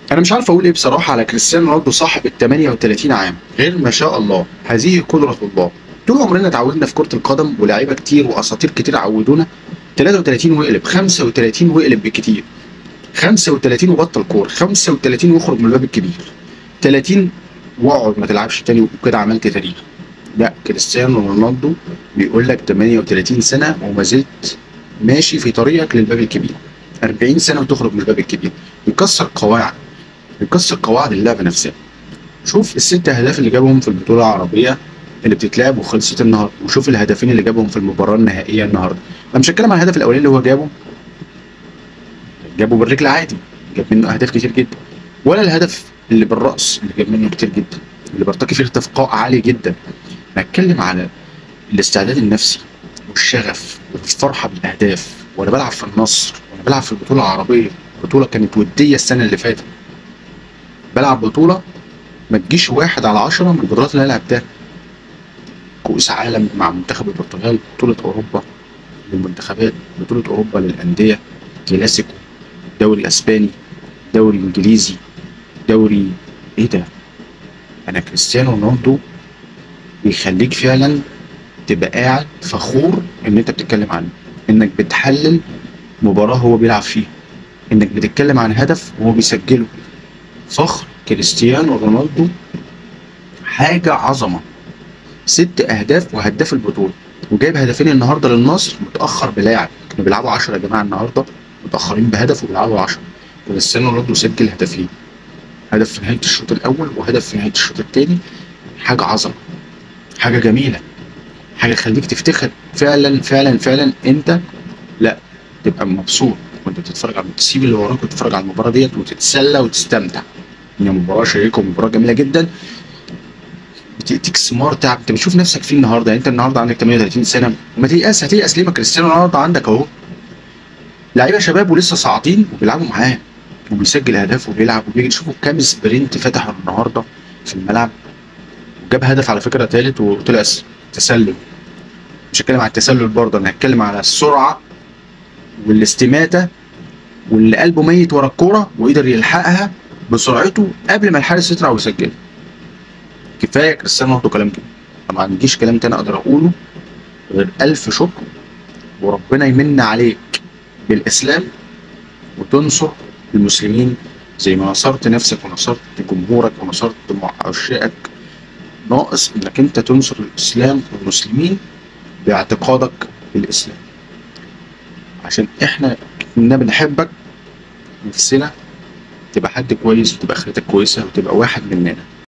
انا مش عارف اقول ايه بصراحه على كريستيانو رونالدو صاحب ال 38 عام غير ما شاء الله هذه قدره الله طول عمرنا اتعودنا في كره القدم ولاعيبه كتير واساطير كتير عودونا 33 وقلب 35 وقلب بالكتير 35 وبطل كوره 35 واخرج من الباب الكبير 30 واقعد ما تلعبش تاني وكده عملت تاريخ لا كريستيانو رونالدو بيقول لك 38 سنه وما زلت ماشي في طريقك للباب الكبير 40 سنه وتخرج من الباب الكبير يكسر قواعد يكسر قواعد اللعبه نفسها شوف الست اهداف اللي جابهم في البطوله العربيه اللي بتتلعب وخلصت النهارده وشوف الهدفين اللي جابهم في المباراه النهائيه النهارده انا مش هتكلم عن الهدف الاولاني اللي هو جابه جابه بالرجل عادي جاب منه اهداف كتير جدا ولا الهدف اللي بالراس اللي جاب منه كتير جدا اللي برتقي فيه ارتقاء عالي جدا انا اتكلم على الاستعداد النفسي والشغف والفرحه بالاهداف وانا بلعب في النصر وانا بلعب في البطوله العربيه بطوله كانت وديه السنه اللي فاتت بلعب بطوله ما تجيش واحد على عشرة من البطولات اللي انا لعبتها كؤوس عالم مع منتخب البرتغال بطولة أوروبا للمنتخبات بطولة أوروبا للأندية كلاسيكو دوري أسباني دوري إنجليزي دوري إيه ده؟ أنا كريستيانو رونالدو بيخليك فعلا تبقى قاعد فخور إن أنت بتتكلم عنه إنك بتحلل مباراة هو بيلعب فيها إنك بتتكلم عن هدف وهو بيسجله فخر كريستيانو رونالدو حاجة عظمة ست اهداف وهداف البطوله وجايب هدفين النهارده للنصر متاخر بلاعب كانوا بيلعبوا 10 يا جماعه النهارده متاخرين بهدف وبيلعبوا 10 كريستيانو رونالدو سجل هدفين هدف في نهايه الشوط الاول وهدف في نهايه الشوط الثاني حاجه عظمه حاجه جميله حاجه تخليك تفتخر فعلا فعلا فعلا انت لا تبقى مبسوط وانت بتتفرج على تسيب اللي وراك وتتفرج على المباراه ديت وتتسلى وتستمتع هي مباراه شيقه ومباراه جميله جدا بتديك ثمار تعب انت بتشوف نفسك فيه النهارده يعني انت النهارده عندك 38 سنه ما تيأس هتيأس ليه ما كريستيانو رونالدو عندك اهو لعيبه شباب ولسه صاعدين وبيلعبوا معاه وبيسجل اهداف وبيلعب وبيجي شوفوا كام سبرنت فتحوا النهارده في الملعب وجاب هدف على فكره ثالث وطلع تسلل مش هتكلم على التسلل برضه انا هتكلم على السرعه والاستماته واللي قلبه ميت ورا الكوره وقدر يلحقها بسرعته قبل ما الحارس يطلع ويسجلها كفايه كريستيانو رونالدو كلام كده ما عنديش كلام تاني اقدر اقوله غير الف شكر وربنا يمن عليك بالاسلام وتنصر المسلمين زي ما نصرت نفسك ونصرت جمهورك ونصرت عشاقك ناقص انك انت تنصر الاسلام والمسلمين باعتقادك بالاسلام عشان احنا كنا بنحبك نفسنا تبقى حد كويس وتبقى اخرتك كويسه وتبقى واحد مننا